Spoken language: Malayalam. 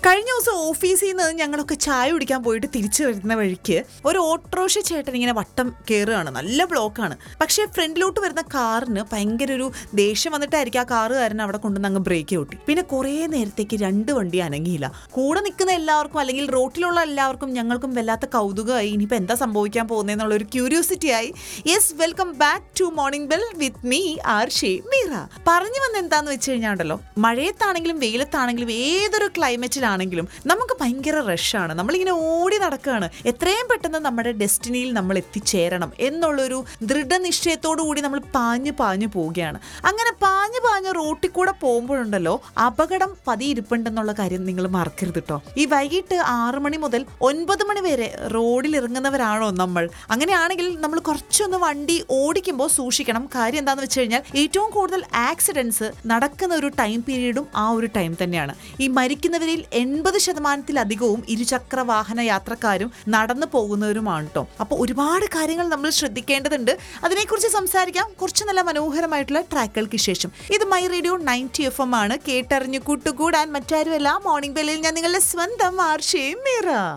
കഴിഞ്ഞ ദിവസം ഓഫീസിൽ നിന്ന് ഞങ്ങളൊക്കെ ചായ കുടിക്കാൻ പോയിട്ട് തിരിച്ചു വരുന്ന വഴിക്ക് ഒരു ഓട്ടോറിക്ഷ ചേട്ടൻ ഇങ്ങനെ വട്ടം കയറുകയാണ് നല്ല ബ്ലോക്കാണ് പക്ഷേ ഫ്രണ്ടിലോട്ട് വരുന്ന കാറിന് ഭയങ്കര ഒരു ദേഷ്യം വന്നിട്ടായിരിക്കും ആ കാറുകാരൻ അവിടെ കൊണ്ടുവന്ന് അങ്ങ് ബ്രേക്ക് ഔട്ടി പിന്നെ കുറേ നേരത്തേക്ക് രണ്ട് വണ്ടി അനങ്ങിയില്ല കൂടെ നിൽക്കുന്ന എല്ലാവർക്കും അല്ലെങ്കിൽ റോട്ടിലുള്ള എല്ലാവർക്കും ഞങ്ങൾക്കും വല്ലാത്ത കൗതുകമായി ഇനിയിപ്പോൾ എന്താ സംഭവിക്കാൻ പോകുന്നതെന്നുള്ള ഒരു ക്യൂരിയോസിറ്റി ആയി yes welcome back to morning bell with me R J Meera പറഞ്ഞു വന്ന എന്താന്ന് വെച്ച് കഴിഞ്ഞാൽ ഉണ്ടല്ലോ മഴയത്താണെങ്കിലും വെയിലത്താണെങ്കിലും ഏതൊരു ക്ലൈമറ്റിലാണെങ്കിലും നമുക്ക് ഭയങ്കര റഷാണ് നമ്മളിങ്ങനെ ഓടി നടക്കുകയാണ് എത്രയും പെട്ടെന്ന് നമ്മുടെ ഡെസ്റ്റിനിയിൽ നമ്മൾ എത്തിച്ചേരണം എന്നുള്ളൊരു ദൃഢനിശ്ചയത്തോടു കൂടി നമ്മൾ പാഞ്ഞു പാഞ്ഞു പോവുകയാണ് അങ്ങനെ പാഞ്ഞു പാഞ്ഞ് റോട്ടിൽ കൂടെ പോകുമ്പോഴുണ്ടല്ലോ അപകടം പതിയിരിപ്പുണ്ടെന്നുള്ള കാര്യം നിങ്ങൾ മറക്കരുത് കേട്ടോ ഈ വൈകിട്ട് ആറ് മണി മുതൽ ഒൻപത് മണി വരെ റോഡിൽ ഇറങ്ങുന്നവരാണോ നമ്മൾ അങ്ങനെയാണെങ്കിൽ നമ്മൾ കുറച്ചൊന്ന് വണ്ടി ഓടിക്കുമ്പോൾ സൂക്ഷിക്കണം കാര്യം എന്താണെന്ന് വെച്ച് കഴിഞ്ഞാൽ ഏറ്റവും കൂടുതൽ ആക്സിഡൻസ് നടക്കുന്ന ഒരു ടൈം പീരീഡും ആ ഒരു ടൈം തന്നെയാണ് ഈ മരിക്കുന്നവരിൽ എൺപത് ശതമാനത്തിലധികവും ഇരുചക്ര വാഹന യാത്രക്കാരും നടന്നു പോകുന്നവരുമാണ് കേട്ടോ അപ്പോൾ ഒരുപാട് കാര്യങ്ങൾ നമ്മൾ ശ്രദ്ധിക്കേണ്ടതുണ്ട് അതിനെക്കുറിച്ച് സംസാരിക്കാം കുറച്ച് നല്ല മനോഹരമായിട്ടുള്ള ട്രാക്കുകൾക്ക് ശേഷം ഇത് my radio ninety F M ആണ് കേട്ടറിഞ്ഞു കൂട്ടുകൂടാൻ മറ്റാരുമല്ല മോർണിംഗ് ബെല്ലിൽ ഞാൻ നിങ്ങളുടെ സ്വന്തം ആർഷയും മീറ